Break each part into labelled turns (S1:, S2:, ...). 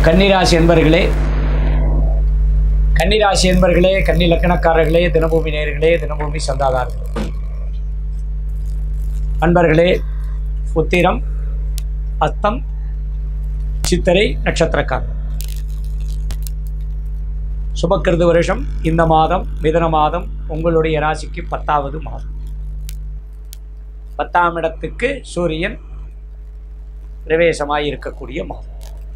S1: கன்னிராசி என்பர்களே கன்னிராசி என்பர்களே கன்னி லக்கணக்காரர்களே தினபூமி நேயர்களே தினபூமி சந்தாதாரர்களே அன்பர்களே உத்திரம் அஸ்தம் சித்திரை நட்சத்திரக்காரர் சுபக்கிருது வருஷம் இந்த மாதம் மிதன மாதம் உங்களுடைய ராசிக்கு பத்தாவது மாதம் பத்தாம் இடத்துக்கு சூரியன் பிரவேசமாய் இருக்கக்கூடிய மாதம்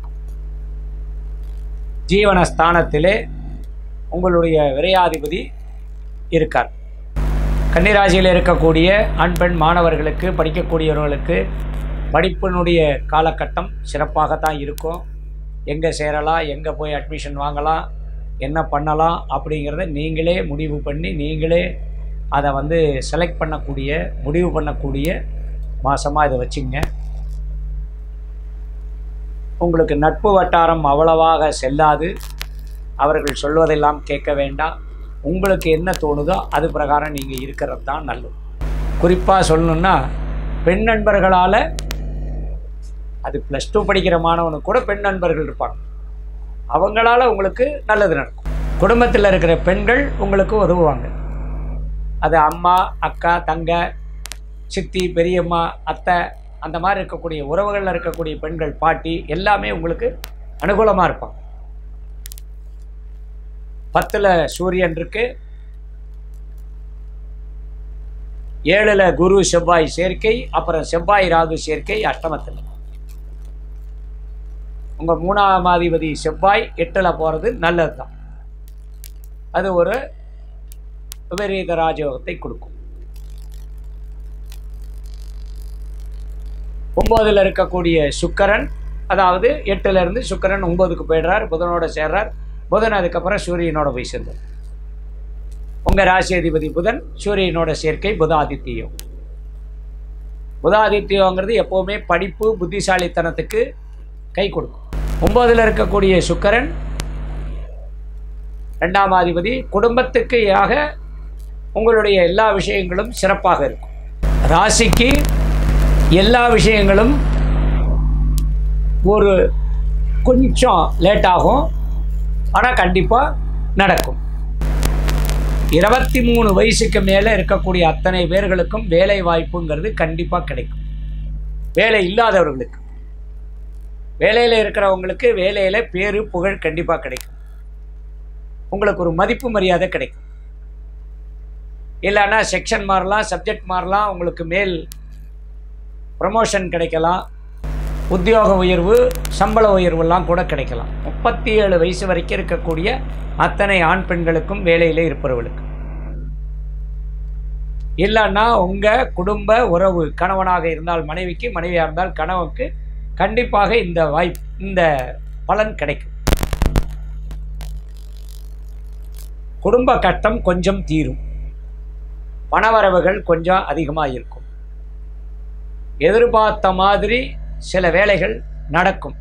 S1: ஜீவனஸ்தானத்திலே உங்களுடைய விரையாதிபதி இருக்கார் கன்னிராசியில் இருக்கக்கூடிய ஆண் பெண் மாணவர்களுக்கு படிக்கக்கூடியவர்களுக்கு படிப்பினுடைய காலகட்டம் சிறப்பாகத்தான் இருக்கும் எங்கே சேரலாம் எங்கே போய் அட்மிஷன் வாங்கலாம் என்ன பண்ணலாம் அப்படிங்கிறத நீங்களே முடிவு பண்ணி நீங்களே அதை வந்து செலக்ட் பண்ணக்கூடிய முடிவு பண்ணக்கூடிய மாதமாக இதை வச்சுங்க உங்களுக்கு நட்பு வட்டாரம் அவ்வளவாக செல்லாது அவர்கள் சொல்வதெல்லாம் கேட்க வேண்டாம் உங்களுக்கு என்ன தோணுதோ அது பிரகாரம் நீங்கள் இருக்கிறது தான் நல்லது குறிப்பாக சொல்லணுன்னா பெண் நண்பர்களால் அது ப்ளஸ் டூ படிக்கிற மாணவனுக்கு கூட பெண் நண்பர்கள் இருப்பாங்க அவங்களால உங்களுக்கு நல்லது நடக்கும் குடும்பத்தில் இருக்கிற பெண்கள் உங்களுக்கு உதவுவாங்க அது அம்மா அக்கா தங்க சித்தி பெரியம்மா அத்தை அந்த மாதிரி இருக்கக்கூடிய உறவுகளில் இருக்கக்கூடிய பெண்கள் பாட்டி எல்லாமே உங்களுக்கு அனுகூலமாக இருப்பாங்க பத்தில் சூரியன் இருக்கு ஏழில் குரு செவ்வாய் சேர்க்கை அப்புறம் செவ்வாய் ராகு சேர்க்கை அஷ்டமத்தில் உங்கள் மூணாம் அதிபதி செவ்வாய் எட்டில் போகிறது நல்லது தான் அது ஒரு விபரீத ராஜயோகத்தை கொடுக்கும் ஒம்போதில் இருக்கக்கூடிய சுக்கரன் அதாவது எட்டுல இருந்து சுக்கரன் ஒன்பதுக்கு போயிடுறார் புதனோட சேர்றார் புதன் அதுக்கப்புறம் சூரியனோட போய் சேர்ந்தார் உங்கள் ராசி அதிபதி புதன் சூரியனோட சேர்க்கை புதாதித்யம் புதாதித்யங்கிறது எப்போவுமே படிப்பு புத்திசாலித்தனத்துக்கு கை கொடுக்கும் ஒன்பதில் இருக்கக்கூடிய சுக்கரன் ரெண்டாம் அதிபதி குடும்பத்துக்கு யாக உங்களுடைய எல்லா விஷயங்களும் சிறப்பாக இருக்கும் ராசிக்கு எல்லா விஷயங்களும் ஒரு கொஞ்சம் லேட் ஆகும் ஆனால் கண்டிப்பாக நடக்கும் இருபத்தி மூணு வயசுக்கு மேலே இருக்கக்கூடிய அத்தனை பேர்களுக்கும் வேலை வாய்ப்புங்கிறது கண்டிப்பாக கிடைக்கும் வேலை இல்லாதவர்களுக்கு வேலையில் இருக்கிறவங்களுக்கு வேலையில் பேரு புகழ் கண்டிப்பாக கிடைக்கும் உங்களுக்கு ஒரு மதிப்பு மரியாதை கிடைக்கும் இல்லைன்னா செக்ஷன் மாறலாம் சப்ஜெக்ட் மாறலாம் உங்களுக்கு மேல் ப்ரமோஷன் கிடைக்கலாம் உத்தியோக உயர்வு சம்பள உயர்வுலாம் கூட கிடைக்கலாம் முப்பத்தி ஏழு வயசு வரைக்கும் இருக்கக்கூடிய அத்தனை ஆண் பெண்களுக்கும் வேலையில் இருப்பவர்களுக்கு இல்லைன்னா உங்கள் குடும்ப உறவு கணவனாக இருந்தால் மனைவிக்கு மனைவியாக இருந்தால் கணவனுக்கு கண்டிப்பாக இந்த வாய்ப்பு இந்த பலன் கிடைக்கும் குடும்ப கட்டம் கொஞ்சம் தீரும் பணவரவுகள் கொஞ்சம் அதிகமாக இருக்கும் எதிர்பார்த்த மாதிரி சில வேலைகள் நடக்கும்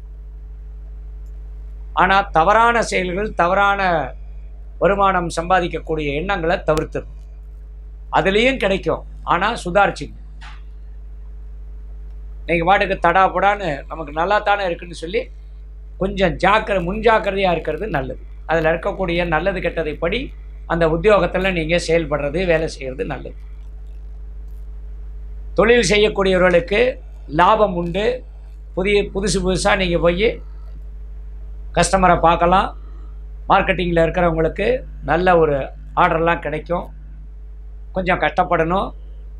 S1: ஆனால் தவறான செயல்கள் தவறான வருமானம் சம்பாதிக்கக்கூடிய எண்ணங்களை தவிர்த்துடும் அதுலேயும் கிடைக்கும் ஆனால் சுதாரிச்சிங்க நீங்கள் பாட்டுக்கு தடாபுடான்னு நமக்கு நல்லா தானே இருக்குன்னு சொல்லி கொஞ்சம் ஜாக்கிர முன்ஜாக்கிரதையாக இருக்கிறது நல்லது அதில் இருக்கக்கூடிய நல்லது கெட்டதை படி அந்த உத்தியோகத்தில் நீங்கள் செயல்படுறது வேலை செய்கிறது நல்லது தொழில் செய்யக்கூடியவர்களுக்கு லாபம் உண்டு புதிய புதுசு புதுசாக நீங்கள் போய் கஸ்டமரை பார்க்கலாம் மார்க்கெட்டிங்கில் இருக்கிறவங்களுக்கு நல்ல ஒரு ஆர்டர்லாம் கிடைக்கும் கொஞ்சம் கஷ்டப்படணும்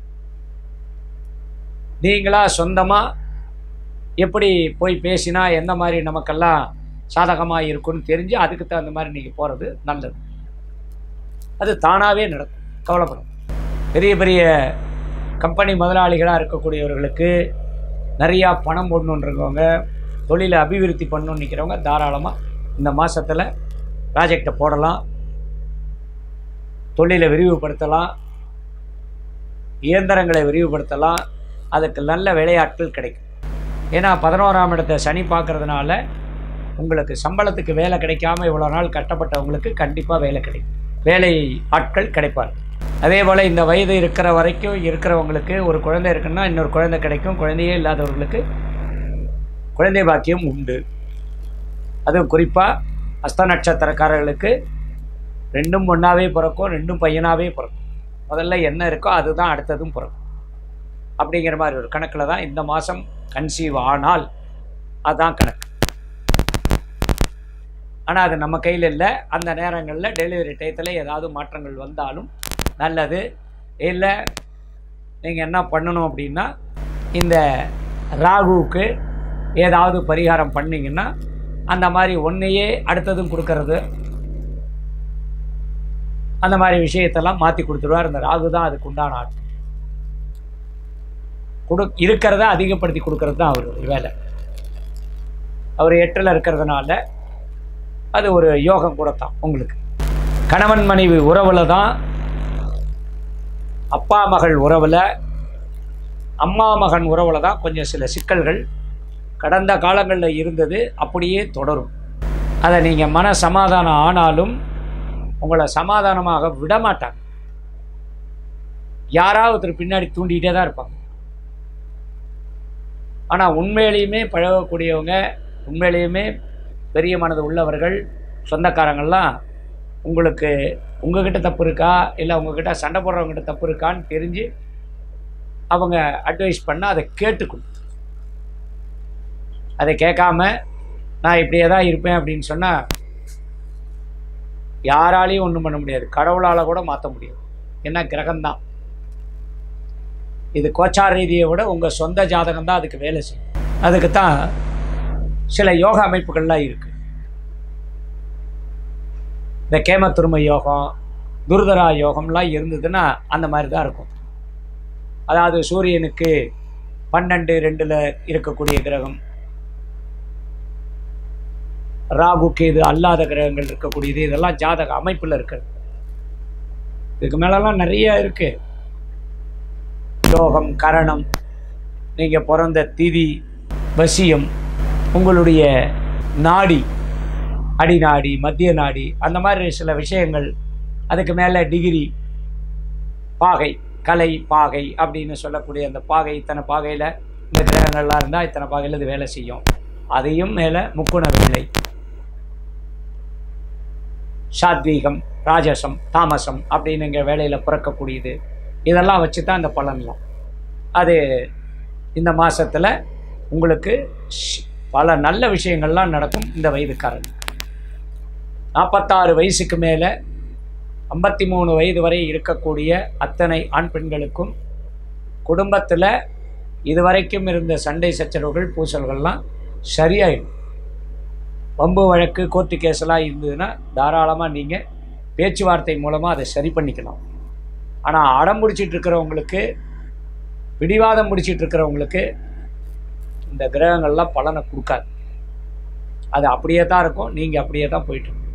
S1: நீங்களாக சொந்தமாக எப்படி போய் பேசினா எந்த மாதிரி நமக்கெல்லாம் சாதகமாக இருக்குன்னு தெரிஞ்சு அதுக்கு தகுந்த மாதிரி நீங்கள் போகிறது நல்லது அது தானாகவே நடக்கும் கவலைப்படும் பெரிய பெரிய கம்பெனி முதலாளிகளாக இருக்கக்கூடியவர்களுக்கு நிறையா பணம் போடணுன்றவங்க தொழிலை அபிவிருத்தி பண்ணணும்னு நிற்கிறவங்க தாராளமாக இந்த மாதத்தில் ப்ராஜெக்டை போடலாம் தொழிலை விரிவுபடுத்தலாம் இயந்திரங்களை விரிவுபடுத்தலாம் அதுக்கு நல்ல விளையாட்கள் கிடைக்கும் ஏன்னா பதினோராம் இடத்தை சனி பார்க்கறதுனால உங்களுக்கு சம்பளத்துக்கு வேலை கிடைக்காம இவ்வளோ நாள் கஷ்டப்பட்டவங்களுக்கு கண்டிப்பாக வேலை கிடைக்கும் வேலை ஆட்கள் கிடைப்பார் அதே போல் இந்த வயது இருக்கிற வரைக்கும் இருக்கிறவங்களுக்கு ஒரு குழந்தை இருக்குன்னா இன்னொரு குழந்தை கிடைக்கும் குழந்தையே இல்லாதவர்களுக்கு குழந்தை பாக்கியம் உண்டு அதுவும் குறிப்பாக அஸ்த நட்சத்திரக்காரர்களுக்கு ரெண்டும் ஒன்றாவே பிறக்கும் ரெண்டும் பையனாகவே பிறக்கும் முதல்ல என்ன இருக்கோ அதுதான் அடுத்ததும் பிறக்கும் அப்படிங்கிற மாதிரி ஒரு கணக்கில் தான் இந்த மாதம் கன்சீவ் ஆனால் அதுதான் கணக்கு ஆனால் அது நம்ம கையில் இல்லை அந்த நேரங்களில் டெலிவரி டயத்தில் ஏதாவது மாற்றங்கள் வந்தாலும் நல்லது இல்லை நீங்கள் என்ன பண்ணணும் அப்படின்னா இந்த ராகுவுக்கு ஏதாவது பரிகாரம் பண்ணிங்கன்னா அந்த மாதிரி ஒன்றையே அடுத்ததும் கொடுக்கறது அந்த மாதிரி விஷயத்தெல்லாம் மாற்றி கொடுத்துருவார் இந்த ராகு தான் அதுக்கு உண்டான ஆள் கொடு இருக்கிறத அதிகப்படுத்தி கொடுக்கறது தான் அவருடைய வேலை அவர் எட்டில் இருக்கிறதுனால அது ஒரு யோகம் கூட தான் உங்களுக்கு கணவன் மனைவி உறவில் தான் அப்பா மகள் உறவில் அம்மா மகன் உறவில் தான் கொஞ்சம் சில சிக்கல்கள் கடந்த காலங்களில் இருந்தது அப்படியே தொடரும் அதை நீங்கள் மன சமாதானம் ஆனாலும் உங்களை சமாதானமாக விட மாட்டாங்க யாராவது ஒருத்தர் பின்னாடி தூண்டிகிட்டே தான் இருப்பாங்க ஆனால் உண்மையிலையுமே பழகக்கூடியவங்க உண்மையிலையுமே பெரிய மனது உள்ளவர்கள் சொந்தக்காரங்கள்லாம் உங்களுக்கு உங்ககிட்ட தப்பு இருக்கா இல்லை உங்ககிட்ட சண்டை போடுறவங்ககிட்ட தப்பு இருக்கான்னு தெரிஞ்சு அவங்க அட்வைஸ் பண்ணால் அதை கேட்டுக்கணும் அதை கேட்காம நான் இப்படியே தான் இருப்பேன் அப்படின்னு சொன்னால் யாராலையும் ஒன்றும் பண்ண முடியாது கடவுளால் கூட மாற்ற முடியும் என்ன கிரகம்தான் இது கோச்சார ரீதியை விட உங்கள் சொந்த ஜாதகம் தான் அதுக்கு வேலை செய்யும் அதுக்கு தான் சில யோக அமைப்புகள்லாம் இருக்குது இந்த கேமத்துரும யோகம் துர்தரா யோகம்லாம் இருந்ததுன்னா அந்த மாதிரி தான் இருக்கும் அதாவது சூரியனுக்கு பன்னெண்டு ரெண்டில் இருக்கக்கூடிய கிரகம் ராகுக்கு இது அல்லாத கிரகங்கள் இருக்கக்கூடியது இதெல்லாம் ஜாதக அமைப்பில் இருக்கிறது இதுக்கு மேலெல்லாம் நிறைய இருக்கு யோகம் கரணம் நீங்கள் பிறந்த திதி வசியம் உங்களுடைய நாடி அடிநாடி மத்திய நாடி அந்த மாதிரி சில விஷயங்கள் அதுக்கு மேலே டிகிரி பாகை கலை பாகை அப்படின்னு சொல்லக்கூடிய அந்த பாகை இத்தனை பாகையில் இந்த கிரகங்கள்லாம் இருந்தால் இத்தனை பாகையில் இது வேலை செய்யும் அதையும் மேலே முக்குண வேலை சாத்வீகம் ராஜசம் தாமசம் அப்படின்னுங்க வேலையில் பிறக்கக்கூடியது இதெல்லாம் வச்சு தான் இந்த பலன்லாம் அது இந்த மாதத்தில் உங்களுக்கு ஷ்- பல நல்ல விஷயங்கள்லாம் நடக்கும் இந்த வயதுக்காரங்க நாற்பத்தாறு வயசுக்கு மேலே ஐம்பத்தி மூணு வயது வரை இருக்கக்கூடிய அத்தனை ஆண் பெண்களுக்கும் குடும்பத்தில் இதுவரைக்கும் இருந்த சண்டை சச்சரவுகள் பூசல்கள்லாம் சரியாயிடும் வம்பு வழக்கு கோர்ட்டு கேஸெல்லாம் இருந்ததுன்னா தாராளமாக நீங்கள் பேச்சுவார்த்தை மூலமாக அதை சரி பண்ணிக்கலாம் ஆனால் அடம் பிடிச்சிட்டு இருக்கிறவங்களுக்கு பிடிவாதம் பிடிச்சிட்டு இருக்கிறவங்களுக்கு இந்த கிரகங்கள்லாம் பலனை கொடுக்காது அது அப்படியே தான் இருக்கும் நீங்கள் அப்படியே தான் போயிட்டு இருக்கணும்.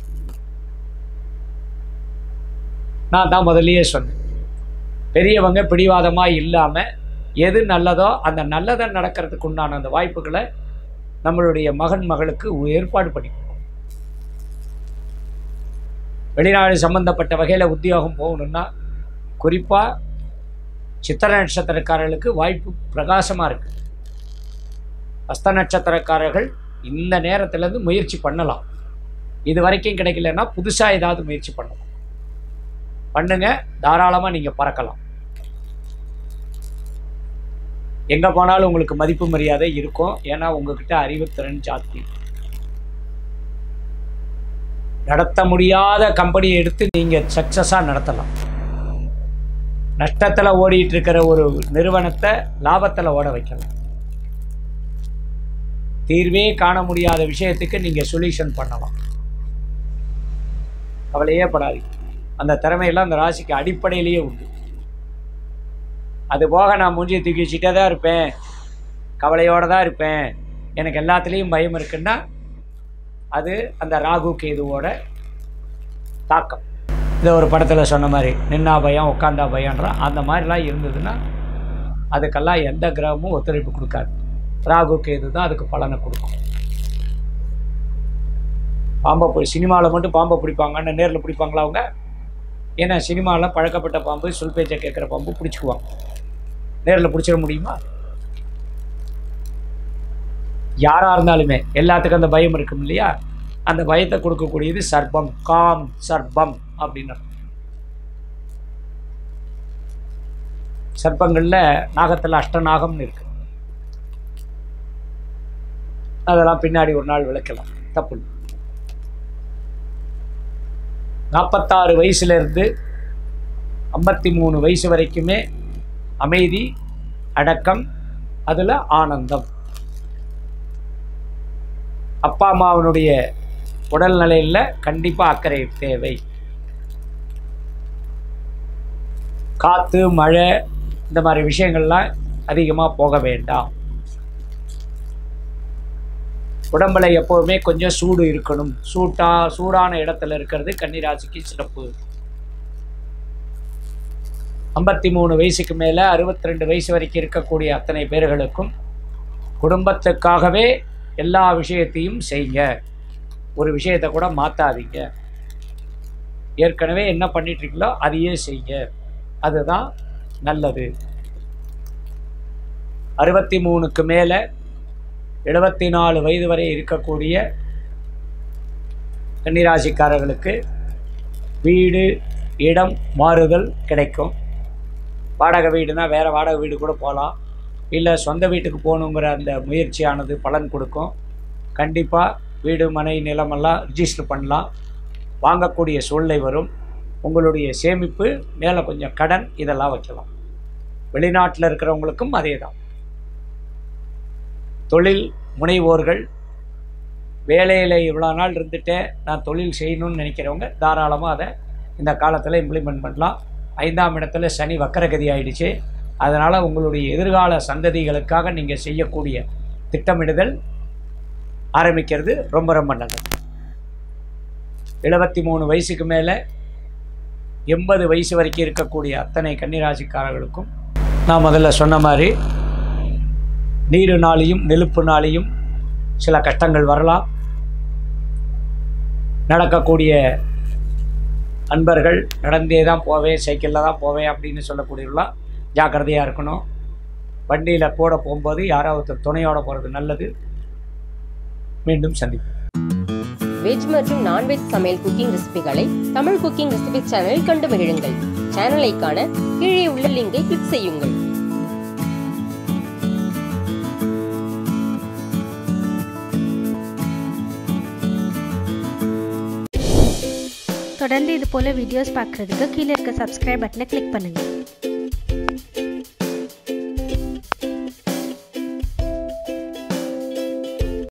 S1: நான் தான் முதல்லயே சொன்னேன் பெரியவங்க பிடிவாதமாக இல்லாமல் எது நல்லதோ அந்த நல்லதை நடக்கிறதுக்கு உண்டான அந்த வாய்ப்புகளை நம்மளுடைய மகன் மகளுக்கு ஏற்பாடு பண்ணி கொடுக்கணும். வெளிநாடு சம்பந்தப்பட்ட வகையில் உத்தியோகம் போகணுன்னா குறிப்பாக சித்திர நட்சத்திரக்காரர்களுக்கு வாய்ப்பு பிரகாசமாக இருக்குது அஸ்த நட்சத்திரக்காரர்கள் இந்த நேரத்துலேருந்து முயற்சி பண்ணலாம் இது வரைக்கும் கிடைக்கலன்னா புதுசாக ஏதாவது முயற்சி பண்ணலாம் பண்ணுங்க தாராளமாக நீங்கள் பறக்கலாம் எங்கே போனாலும் உங்களுக்கு மதிப்பு மரியாதை இருக்கும் ஏன்னா உங்ககிட்ட அறிவுத்திறன் ஜாஸ்தி நடத்த முடியாத கம்பெனியை எடுத்து நீங்கள் சக்ஸஸாக நடத்தலாம் நஷ்டத்தில் ஓடிட்டு இருக்கிற ஒரு நிறுவனத்தை லாபத்தில் ஓட வைக்கலாம் தீர்வே காண முடியாத விஷயத்துக்கு நீங்கள் சொல்யூஷன் பண்ணலாம் கவலையே படாதீங்க அந்த திறமையெல்லாம் அந்த ராசிக்கு அடிப்படையிலேயே உண்டு அது போக நான் மூஞ்சியை தூக்கி வச்சுட்டே தான் இருப்பேன் கவலையோடு தான் இருப்பேன் எனக்கு எல்லாத்துலேயும் பயம் இருக்குன்னா அது அந்த ராகு கேதுவோட தாக்கம் இதை ஒரு படத்தில் சொன்ன மாதிரி நின்னா பயம் உட்காந்தா பயம்ன்றான் அந்த மாதிரிலாம் இருந்ததுன்னா அதுக்கெல்லாம் எந்த கிரகமும் ஒத்துழைப்பு கொடுக்காது ராகு கேது தான் அதுக்கு பலனை கொடுக்கும் பாம்பை போய் சினிமாவில் மட்டும் பாம்பை பிடிப்பாங்கன்னு நேரில் பிடிப்பாங்களா அவங்க ஏன்னா சினிமாவில் பழக்கப்பட்ட பாம்பு சொல் பேச்சை கேட்குற பாம்பு பிடிச்சிக்குவாங்க நேரில் பிடிச்சிட முடியுமா யாராக இருந்தாலுமே எல்லாத்துக்கும் அந்த பயம் இருக்கும் இல்லையா அந்த பயத்தை கொடுக்கக்கூடியது சர்ப்பம் காம் சர்ப்பம் அப்படின்னு அர்த்தம். சர்ப்பங்களில் நாகத்தில் அஷ்டநாகம்னு இருக்கு அதெல்லாம் பின்னாடி ஒரு நாள் விளக்கலாம் தப்பு இல்லை. நாற்பத்தாறு வயசுலேருந்து ஐம்பத்தி மூணு வயசு வரைக்குமே அமைதி அடக்கம் அதில் ஆனந்தம் அப்பா அம்மாவினுடைய உடல்நிலையில் கண்டிப்பாக அக்கறை தேவை காற்று மழை இந்த மாதிரி விஷயங்கள்லாம் அதிகமாக போக வேண்டாம் உடம்புல எப்போவுமே கொஞ்சம் சூடு இருக்கணும் சூட்டா சூடான இடத்துல இருக்கிறது கன்னிராசிக்கு சிறப்பு ஐம்பத்தி மூணு வயசுக்கு மேலே அறுபத்தி ரெண்டு வயசு வரைக்கும் இருக்கக்கூடிய அத்தனை பேர்களுக்கும் குடும்பத்துக்காகவே எல்லா விஷயத்தையும் செய்யுங்க ஒரு விஷயத்தை கூட மாற்றாதீங்க ஏற்கனவே என்ன பண்ணிட்டு இருக்கீங்களோ அதையே செய்யுங்க அதுதான் நல்லது அறுபத்தி மூணுக்கு மேலே எழுபத்தி நாலு வயது வரை இருக்கக்கூடிய கன்னிராசிக்காரர்களுக்கு வீடு இடம் மாறுதல் கிடைக்கும் வாடகை வீடுனா வேறு வாடகை வீடு கூட போகலாம் இல்லை சொந்த வீட்டுக்கு போகணுங்கிற அந்த முயற்சியானது பலன் கொடுக்கும் கண்டிப்பாக வீடு மனை நிலமெல்லாம் ரிஜிஸ்டர் பண்ணலாம் வாங்கக்கூடிய சூழ்நிலை வரும் உங்களுடைய சேமிப்பு மேலே கொஞ்சம் கடன் இதெல்லாம் வைக்கலாம் வெளிநாட்டில் இருக்கிறவங்களுக்கும் அதே தான் தொழில் முனைவோர்கள் வேலையில் இவ்வளோ நாள் இருந்துட்டேன் நான் தொழில் செய்யணும்னு நினைக்கிறவங்க தாராளமாக அதை இந்த காலத்தில் இம்ப்ளிமெண்ட் பண்ணலாம் ஐந்தாம் இடத்துல சனி வக்கரகதி ஆயிடுச்சு அதனால் உங்களுடைய எதிர்கால சந்ததிகளுக்காக நீங்கள் செய்யக்கூடிய திட்டமிடுதல் ஆரம்பிக்கிறது ரொம்ப ரொம்ப நல்லது எழுபத்தி மூணு வயசுக்கு மேலே எண்பது வயசு வரைக்கும் இருக்கக்கூடிய அத்தனை கன்னிராசிக்காரர்களுக்கும் நான் முதல்ல சொன்ன மாதிரி நீருனாலையும் நெருப்புனாலையும் சில கஷ்டங்கள் வரலாம் நடக்கக்கூடிய அன்பர்கள் நடந்தே தான் போவேன் சைக்கிளில் தான் போவேன் அப்படின்னு சொல்லக்கூடியவர்களாம் ஜாக்கிரதையாக இருக்கணும் வண்டியில் போட போகும்போது யாராவது ஒருத்தர் துணையோட போகிறது நல்லது மீண்டும் சந்திப்போம்
S2: வெஜ் மற்றும் நான்வெஜ் சமையல் குக்கிங் ரெசிபிகளை தமிழ் குக்கிங் ரெசிபி சேனலில் கண்டு மகிழுங்கள் சேனலை காண கீழே உள்ள லிங்கை கிளிக் செய்யுங்கள்
S3: தொடர்ந்து இது போல் வீடியோஸ் பார்க்குறதுக்கு கீழே இருக்க சப்ஸ்கிரைப் பட்டனை கிளிக் பண்ணுங்கள்